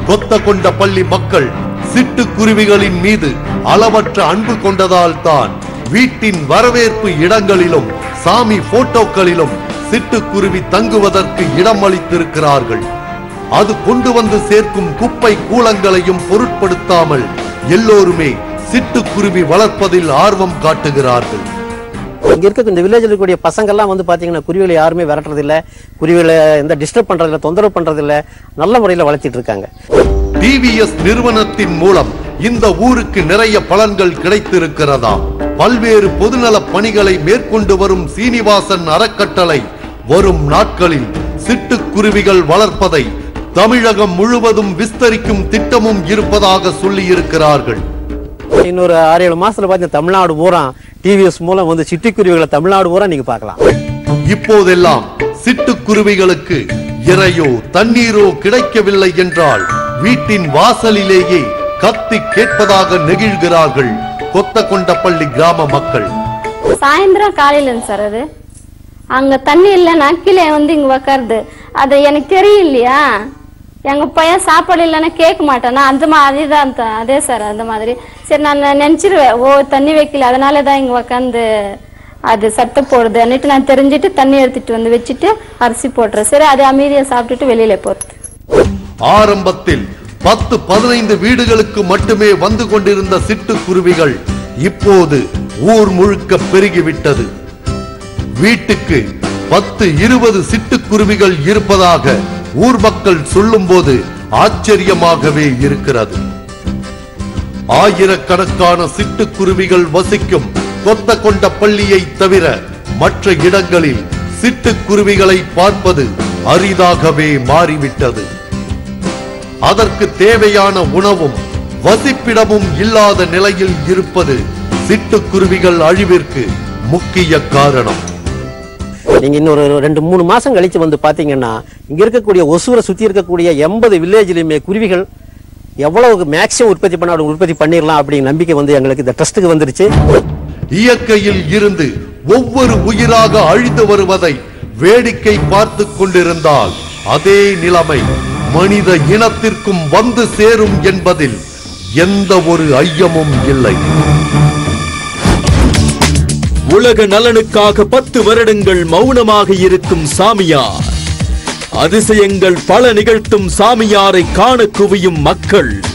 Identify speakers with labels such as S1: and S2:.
S1: கொத்த கொண்ட பள்ளி மக்கள் சிட்டுக்குருவிகளின் மீது அளவற்ற அன்பு கொண்டதால் தான் வீட்டின் வரவேற்பு இடங்களிலும் சாமி போட்டோக்களிலும் சிட்டுக்குருவி தங்குவதற்கு இடம் அளித்திருக்கிறார்கள் அது கொண்டு வந்து சேர்க்கும் குப்பை கூலங்களையும் பொருட்படுத்தாமல் எல்லோருமே சிட்டுக்குருவி வளர்ப்பதில் ஆர்வம் காட்டுகிறார்கள்
S2: இங்க இருக்க இந்த வில்லேஜில் இருக்கக்கூடிய பசங்கள்லாம் வந்து பாத்தீங்கன்னா குருவிகளை யாருமே விரட்டுறது இல்ல குருவிகளை எந்த டிஸ்டர்ப் பண்றது இல்ல தொந்தரவு பண்றது இல்ல நல்ல முறையில வளர்த்திட்டு இருக்காங்க
S1: டிவிஎஸ் நிறுவனத்தின் மூலம் இந்த ஊருக்கு நிறைய பலன்கள் கிடைத்திருக்கிறதா பல்வேறு பொதுநல பணிகளை மேற்கொண்டு வரும் சீனிவாசன் அறக்கட்டளை வரும் நாட்களில் சிட்டுக்குருவிகள் வளர்ப்பதை தமிழகம் முழுவதும் விஸ்தரிக்கும் திட்டமும் இருப்பதாக சொல்லியிருக்கிறார்கள்
S2: இன்னொரு ஆறு ஏழு மாசத்துல பாத்தீங்கன்னா தமிழ்நாடு பூரா டிவிஎஸ் மூலம் வந்து சிட்டுக்குருவிகளை தமிழ்நாடு பூரா நீங்க பார்க்கலாம்
S1: இப்போதெல்லாம் சிட்டுக்குருவிகளுக்கு இரையோ தண்ணீரோ கிடைக்கவில்லை என்றால் வீட்டின் வாசலிலேயே கத்தி கேட்பதாக நெகிழ்கிறார்கள் கொத்த கொண்டப்பள்ளி கிராம மக்கள்
S3: சாயந்தரம் காலையிலங்க சார் அது அங்க தண்ணி இல்லைன்னா கீழே வந்து இங்க உக்காருது அது எனக்கு தெரியும் இல்லையா எங்க பையன் சாப்பாடு இல்லைன்னா கேட்க மாட்டானா அந்த மாதிரி தான் அந்த- அதே சார் அந்த மாதிரி சரி நான் நினைச்சிருவேன் ஓ தண்ணி வைக்கல அதனால தான் இங்க உக்காந்து அது சத்தம் போடுது அன்னிட்டு நான் தெரிஞ்சுட்டு தண்ணி எடுத்துட்டு வந்து வச்சுட்டு அரிசி போட்டுறேன் சரி அது அமைதியா சாப்பிட்டுட்டு வெளியில போறது
S1: ஆரம்பத்தில் பத்து பதினைந்து வீடுகளுக்கு மட்டுமே வந்து கொண்டிருந்த சிட்டுக்குருவிகள் இப்போது ஊர் முழுக்க பெருகிவிட்டது வீட்டுக்கு பத்து இருபது சிட்டுக்குருவிகள் இருப்பதாக ஊர் மக்கள் சொல்லும்போது ஆச்சரியமாகவே இருக்கிறது ஆயிரக்கணக்கான சிட்டுக்குருவிகள் வசிக்கும் கொத்த கொண்ட பள்ளியை தவிர மற்ற இடங்களில் சிட்டுக்குருவிகளை பார்ப்பது அரிதாகவே மாறிவிட்டது அதற்கு தேவையான உணவும் வசிப்பிடமும் இல்லாத நிலையில் இருப்பது சிட்டுக்குருவிகள் அழிவிற்கு முக்கிய காரணம்
S2: நீங்க இன்னொரு ரெண்டு மூணு மாசம் கழிச்சு வந்து பாத்தீங்கன்னா இங்க இருக்கக்கூடிய ஒசூரை சுத்தி இருக்கக்கூடிய எண்பது வில்லேஜ்லயுமே குருவிகள் எவ்வளவு மேக்சிமம் உற்பத்தி பண்ண அப்படி உற்பத்தி பண்ணிடலாம் அப்படிங்கிற நம்பிக்கை வந்து எங்களுக்கு இந்த ட்ரஸ்ட்டுக்கு வந்துருச்சு
S1: இயற்கையில் இருந்து ஒவ்வொரு உயிராக அழிந்து வருவதை வேடிக்கை பார்த்து கொண்டிருந்தால் அதே நிலைமை மனித இனத்திற்கும் வந்து சேரும் என்பதில் எந்த ஒரு ஐயமும் இல்லை
S4: உலக நலனுக்காக பத்து வருடங்கள் மௌனமாக இருக்கும் சாமியார் அதிசயங்கள் பல நிகழ்த்தும் சாமியாரை காண குவியும் மக்கள்